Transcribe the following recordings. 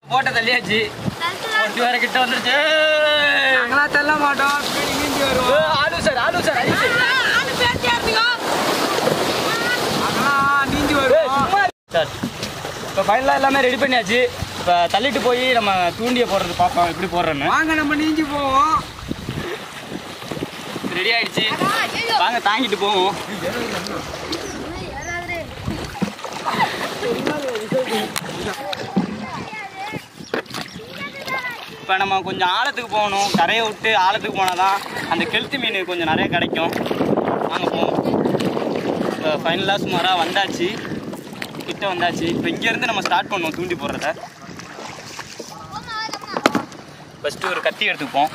போட்ட தள்ளியாச்சு ஒட்டி வர கிட்ட வந்துருச்சு நாங்களா தள்ள மாட்டோம் பின்னாடி நீந்தி வருவோம் ஏய், Aalu sir Aalu sir Aalu sir நாங்களாம் நீந்தி ஏய், வருவோம் சும்மா இரு. சார் இப்போ ஃபைனலாக எல்லாமே ரெடி பண்ணியாச்சு இப்போ தள்ளிட்டு போய் நம்ம தூண்டியை போடுறது பார்ப்போம் எப்படி போடுறோன்னு வாங்க நம்ம நீந்தி போவோம் ரெடி ஆயிடுச்சு வாங்க தாங்கிட்டு போவோம் இப்போ நம்ம கொஞ்சம் ஆழத்துக்கு போகணும் கரையை விட்டு ஆழத்துக்கு போனால் தான் அந்த கெளுத்து மீன் கொஞ்சம் நிறைய கிடைக்கும் வாங்க போவோம் இப்போ ஃபைனலாக சுமாராக வந்தாச்சு கிட்ட வந்தாச்சு இப்போ இங்கேருந்து நம்ம ஸ்டார்ட் பண்ணுவோம் தூண்டி போடுறத ஃபஸ்ட்டு ஒரு கத்தி எடுத்துப்போம்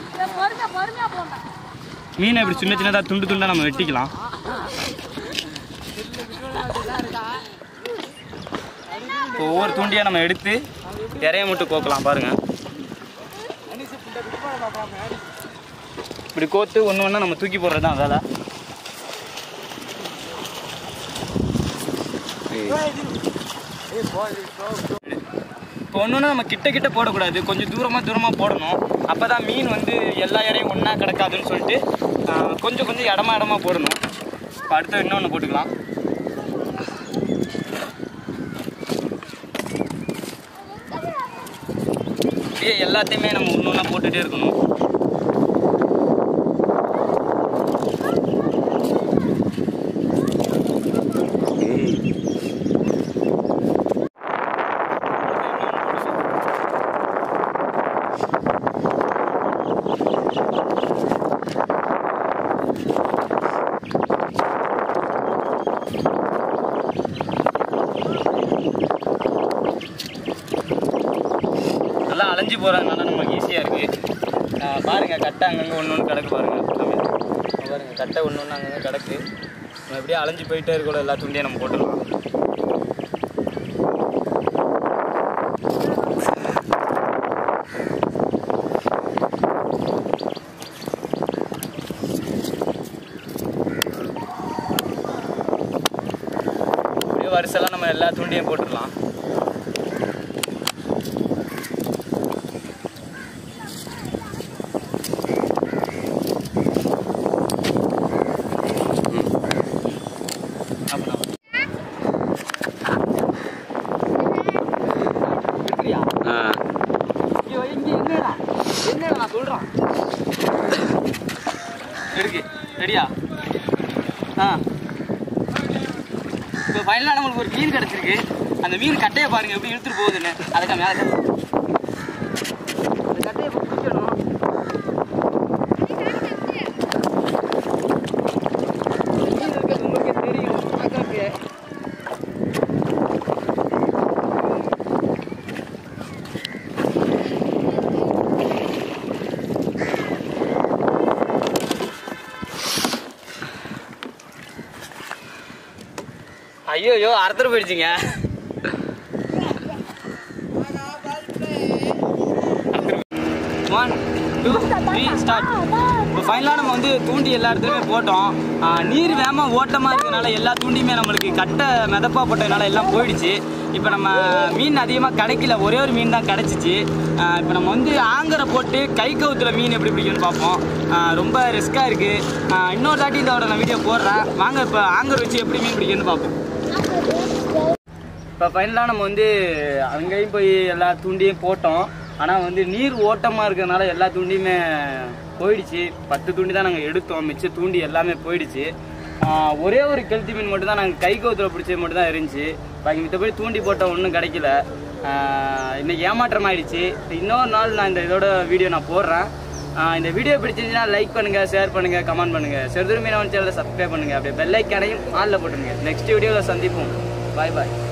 மீனை இப்படி சின்ன சின்னதாக துண்டு துண்டாக நம்ம வெட்டிக்கலாம் இப்போ ஒவ்வொரு தூண்டியாக நம்ம எடுத்து இறைய மட்டும் கோக்கலாம் பாருங்க இப்படி கோத்து ஒன்று ஒன்றா நம்ம தூக்கி போடுறது தான் வேலை இப்போ ஒன்று நம்ம கிட்ட கிட்ட போடக்கூடாது கொஞ்சம் தூரமாக தூரமாக போடணும் அப்போ தான் மீன் வந்து எல்லா இடையும் ஒன்றா கிடக்காதுன்னு சொல்லிட்டு ஆஹ், கொஞ்சம் கொஞ்சம் இடமா இடமா போடணும் இப்போ அடுத்து இன்னொன்று போட்டுக்கலாம் அப்படியே எல்லாத்தையுமே நம்ம ஒன்று ஒன்றா போட்டுகிட்டே இருக்கணும் நல்லா அலைஞ்சு போகிறதுனால நமக்கு ஈஸியாக இருக்குது பாருங்க கட்டை அங்கங்கே ஒன்று ஒன்று கிடக்கு பாருங்க எல்லாமே. இங்க பாருங்க கட்டை ஒன்று ஒன்று அங்கங்கே கிடக்கு நம்ம எப்படியே அலைஞ்சு போயிட்டே இருக்கோம் எல்லா துண்டியும் நம்ம போட்டுடலாம் அப்படியே வரிசைலாம் நம்ம எல்லா துண்டியும் போட்டுடலாம் அப்புறம் இருக்கிறியா ஐயோ இங்கே என்னடா என்னடா நான் சொல்கிறேன் இருக்கு ரெடியா ஆ இப்போ ஃபைனலாக நம்மளுக்கு ஒரு மீன் கிடச்சிருக்கு அந்த மீன் கட்டையை பாருங்க எப்படி இழுத்துட்டு போகுதுன்னு அதுக்கு மேலே அந்த கட்டையை இப்போ பிடிக்கணும் மீன் இருக்கிறது உங்களுக்கே தெரியும் பார்க்கறதுக்கு ஐயோ ஐயோ அறுத்துட்டு போயிடுச்சுங்க ஒன் டூ த்ரீ ஸ்டார்ட் இப்போ ஃபைனலாக நம்ம வந்து தூண்டி எல்லா இடத்துலையுமே போட்டோம் ஆ, நீர் வேகமாக ஓட்டமாக இருக்கிறதுனால எல்லா தூண்டியுமே நம்மளுக்கு கட்டை மிதப்பா போட்டதுனால எல்லாம் போயிடுச்சு இப்போ நம்ம மீன் அதிகமாக கிடைக்கல ஒரே ஒரு மீன் தான் கிடச்சிச்சு இப்போ நம்ம வந்து ஆங்கரை போட்டு கை கவுத்துல மீன் எப்படி பிடிக்கும்னு பார்ப்போம் ஆ, ரொம்ப ரிஸ்க்காக இருக்குது இன்னொரு தாட்டி இதோட நான் வீடியோ போடுறேன் வாங்க இப்போ ஆங்கர் வச்சு எப்படி மீன் பிடிக்கும்னு பார்ப்போம் இப்போ ஃபைனலாக நம்ம வந்து அங்கேயும் போய் எல்லா தூண்டியும் போட்டோம் ஆனால் வந்து நீர் ஓட்டமாக இருக்கிறதுனால எல்லா தூண்டியுமே போயிடுச்சு பத்து தூண்டி தான் நாங்கள் எடுத்தோம் மிச்ச தூண்டி எல்லாமே போயிடுச்சு ஆஹ் ஒரே ஒரு கெளுத்தி மீன் மட்டும் தான் நாங்கள் கை கவுத்தில் பிடிச்சது மட்டும் தான் இருந்துச்சு பாக்கி மித்தபடி தூண்டி போட்ட ஒன்றும் கிடைக்கல ஆஹ் இன்னைக்கு ஏமாற்றம் ஆயிடுச்சு இன்னொரு நாள் நான் இந்த இதோட வீடியோ நான் போடுறேன் ஆஹ் இந்த வீடியோ பிடிச்சிருந்துச்சுன்னா லைக் பண்ணுங்க ஷேர் பண்ணுங்க கமெண்ட் பண்ணுங்க செருதுரு மீனவன் சேனலை சப்ஸ்கிரைப் பண்ணுங்க அப்படியே பெல் ஐக்கானையும் ஆளில் போட்டுருங்க நெக்ஸ்ட் வீடியோவில் சந்திப்போம் பாய் பாய்